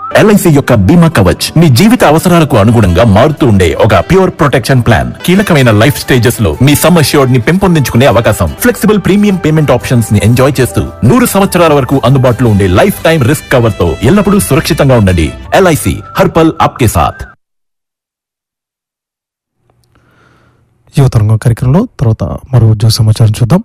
LIC యొక్క బీమా కవచ్ మీ జీవిత అవసరాలకు అనుగుణంగా మారుతూ ఉండే ఒక ప్యూర్ ప్రొటెక్షన్ ప్లాన్ కీలకమైన లైఫ్ స్టేజెస్ లో మీ సమ్ అష్యూర్డ్ ని పెంపొందించుకునే అవకాశం ఫ్లెక్సిబుల్ ప్రీమియం పేమెంట్ ఆప్షన్స్ ని ఎంజాయ్ చేస్తూ నూరు సంవత్సరాల వరకు అందుబాటులో ఉండే లైఫ్ టైం రిస్క్ కవర్ తో ఎల్లప్పుడూ సురక్షితంగా ఉండండి ఎల్ఐసి హర్పల్ ఆప్కే సాథ్ యువతరంగం కార్యక్రమంలో తర్వాత మరో ఉద్యోగ సమాచారం చూద్దాం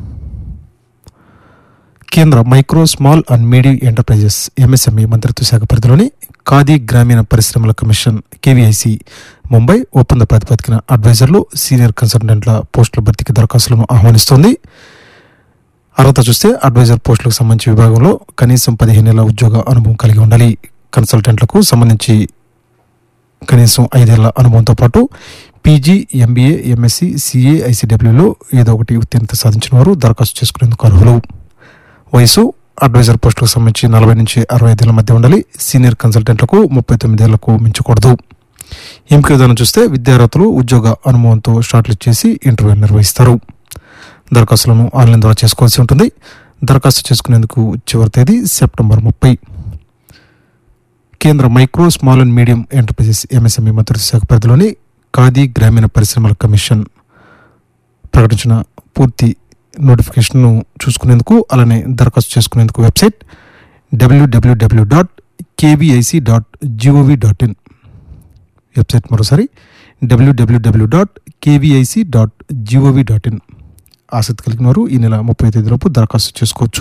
కేంద్ర micro small and medium enterprises MSME మంత్రిత్వ శాఖ పరిధిలోని ఖాదీ గ్రామీణ పరిశ్రమల కమిషన్ కేవీఐసి ముంబై ఒప్పంద ప్రాతిపదికన అడ్వైజర్లు సీనియర్ కన్సల్టెంట్ల పోస్టుల భర్తీకి దరఖాస్తులను ఆహ్వానిస్తోంది అర్హత చూస్తే అడ్వైజర్ పోస్టులకు సంబంధించి విభాగంలో కనీసం పదిహేను నెలల ఉద్యోగ అనుభవం కలిగి ఉండాలి కన్సల్టెంట్లకు సంబంధించి కనీసం ఐదేళ్ల అనుభవంతో పాటు పీజీ ఎంబీఏ ఎంఎస్సి సిఏ ఐసీడబ్ల్యూలో ఏదో ఒకటి ఉత్తీర్ణత సాధించిన వారు దరఖాస్తు చేసుకునేందుకు అర్హులు వయసు అడ్వైజర్ పోస్టులకు సంబంధించి నలభై నుంచి అరవై ఐదేళ్ల మధ్య ఉండాలి సీనియర్ కన్సల్టెంట్లకు ముప్పై తొమ్మిదేళ్లకు మించకూడదు ఎంపిక విధానం చూస్తే విద్యార్థులు ఉద్యోగ అనుభవంతో షార్ట్లిస్ట్ చేసి ఇంటర్వ్యూ నిర్వహిస్తారు దరఖాస్తులను ఆన్లైన్ ద్వారా చేసుకోవాల్సి ఉంటుంది దరఖాస్తు చేసుకునేందుకు చివరి తేదీ సెప్టెంబర్ ముప్పై కేంద్ర micro small and medium enterprises MSME మంత్రిత్వ శాఖ పరిధిలోని ఖాదీ గ్రామీణ పరిశ్రమల కమిషన్ ప్రకటించిన పూర్తి నోటిఫికేషన్ను చూసుకునేందుకు అలానే దరఖాస్తు చేసుకునేందుకు website WWW dot KVIC dot GOV dot in website మరోసారి WWW dot KVIC dot GOV dot in ఆసక్తి కలిగిన వారు ఈ నెల ముప్పై తేదీలోపు దరఖాస్తు చేసుకోవచ్చు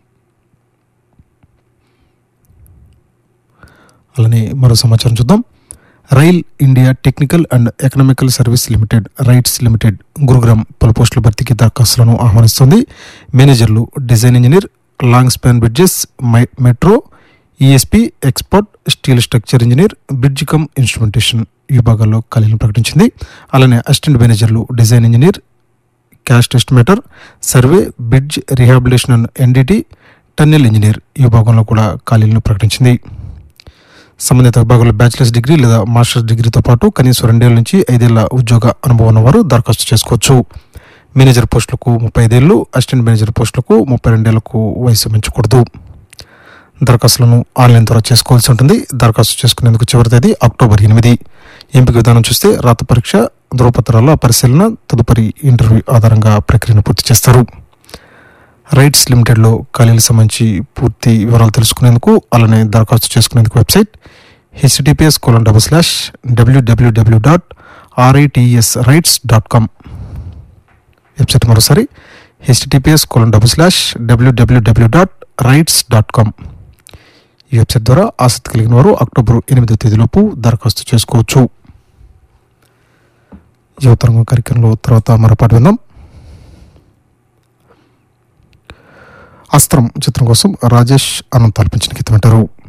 అలానే మరో సమాచారం చూద్దాం rail India technical and economical service limited RITES limited Gurugram పలు పోస్టుల భర్తీకి దరఖాస్తులను ఆహ్వానిస్తుంది మేనేజర్లు design engineer long span bridges మై- metro ESP expert steel structure engineer bridge cum instrumentation విభాగాల్లో ఖాళీలను ప్రకటించింది అలానే అసిస్టెంట్ మేనేజర్లు design engineer cost estimator survey bridge rehabilitation and NDT tunnel engineer ఈ విభాగంలో కూడా ఖాళీలను ప్రకటించింది సంబంధిత విభాగంలో బ్యాచిలర్స్ డిగ్రీ లేదా మాస్టర్స్ డిగ్రీతో పాటు కనీసం రెండేళ్ల నుంచి ఐదేళ్ల ఉద్యోగ అనుభవం ఉన్నవారు దరఖాస్తు చేసుకోవచ్చు మేనేజర్ పోస్టులకు ముప్పై ఐదేళ్లు అసిస్టెంట్ మేనేజర్ పోస్టులకు ముప్పై రెండేళ్లకు వయసు మించకూడదు దరఖాస్తులను ఆన్లైన్ ద్వారా చేసుకోవాల్సి ఉంటుంది దరఖాస్తు చేసుకునేందుకు చివరి తేదీ అక్టోబర్ ఎనిమిది ఎంపిక విధానం చూస్తే రాత పరీక్ష ధృవపత్రాల పరిశీలన తదుపరి ఇంటర్వ్యూ ఆధారంగా ప్రక్రియను పూర్తి చేస్తారు రైట్స్ లిమిటెడ్లో ఖాళీలకు సంబంధించి పూర్తి వివరాలు తెలుసుకునేందుకు అలానే దరఖాస్తు చేసుకునేందుకు website HTTPS colon double slash WWW dot RITS RITES dot com website మరోసారి HTTPS colon double slash WWW dot RITES dot com ఈ వెబ్సైట్ ద్వారా ఆసక్తి కలిగిన వారు అక్టోబర్ ఎనిమిదో తేదీలోపు దరఖాస్తు చేసుకోవచ్చు యువతరంగం కార్యక్రమంలో తర్వాత మరోపాటు విందాం అస్త్రం చిత్రం కోసం రాజేష్ అనంత్ ఆలపించిన గీతం అంటారు